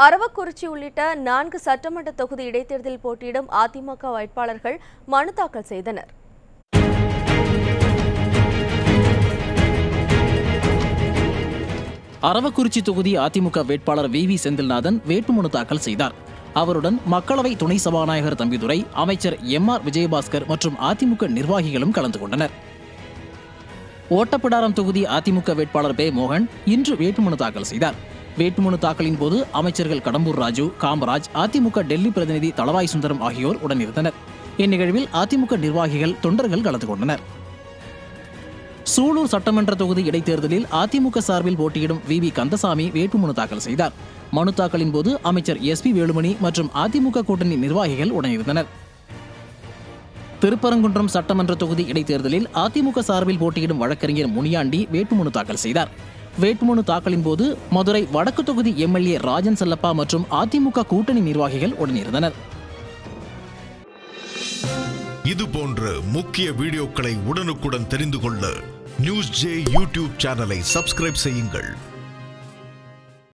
அரவக்குறிச்சி உள்ளிட்ட நான்கு சட்டமன்ற தொகுதி இடைத்தேர்தலில் போட்டியிடும் அதிமுக வேட்பாளர்கள் மனு தாக்கல் செய்தனர் அரவக்குறிச்சி தொகுதி அதிமுக வேட்பாளர் வி வி செந்தில்நாதன் வேட்புமனு தாக்கல் செய்தார் அவருடன் மக்களவை துணை சபாநாயகர் தம்பிதுரை அமைச்சர் எம் ஆர் விஜயபாஸ்கர் மற்றும் அதிமுக நிர்வாகிகளும் கலந்து கொண்டனர் ஓட்டப்பிடாரம் தொகுதி அதிமுக வேட்பாளர் பே மோகன் இன்று வேட்புமனு தாக்கல் செய்தார் வேட்புமனு தாக்கலின் போது அமைச்சர்கள் கடம்பூர் ராஜு காமராஜ் அதிமுக டெல்லி பிரதிநிதி தளவாய் சுந்தரம் ஆகியோர் உடனிருந்தனர் இந்நிகழ்வில் அதிமுக நிர்வாகிகள் தொண்டர்கள் கலந்து கொண்டனர் சூலூர் சட்டமன்ற தொகுதி இடைத்தேர்தலில் அதிமுக சார்பில் போட்டியிடும் வி வி கந்தசாமி வேட்புமனு தாக்கல் செய்தார் மனு தாக்கலின் போது அமைச்சர் எஸ் பி வேலுமணி மற்றும் அதிமுக கூட்டணி நிர்வாகிகள் உடனிருந்தனர் திருப்பரங்குன்றம் சட்டமன்ற தொகுதி இடைத்தேர்தலில் அதிமுக சார்பில் போட்டியிடும் வழக்கறிஞர் முனியாண்டி வேட்புமனு தாக்கல் செய்தார் வேட்புமனு தாக்கலின் போது மதுரை வடக்கு தொகுதி எம்எல்ஏ ராஜன் செல்லப்பா மற்றும் அதிமுக கூட்டணி நிர்வாகிகள் உடனிருந்தனர் இது போன்ற முக்கிய வீடியோக்களை உடனுக்குடன் தெரிந்து கொள்ள நியூஸ் ஜே யூடியூப் சேனலை சப்ஸ்கிரைப் செய்யுங்கள்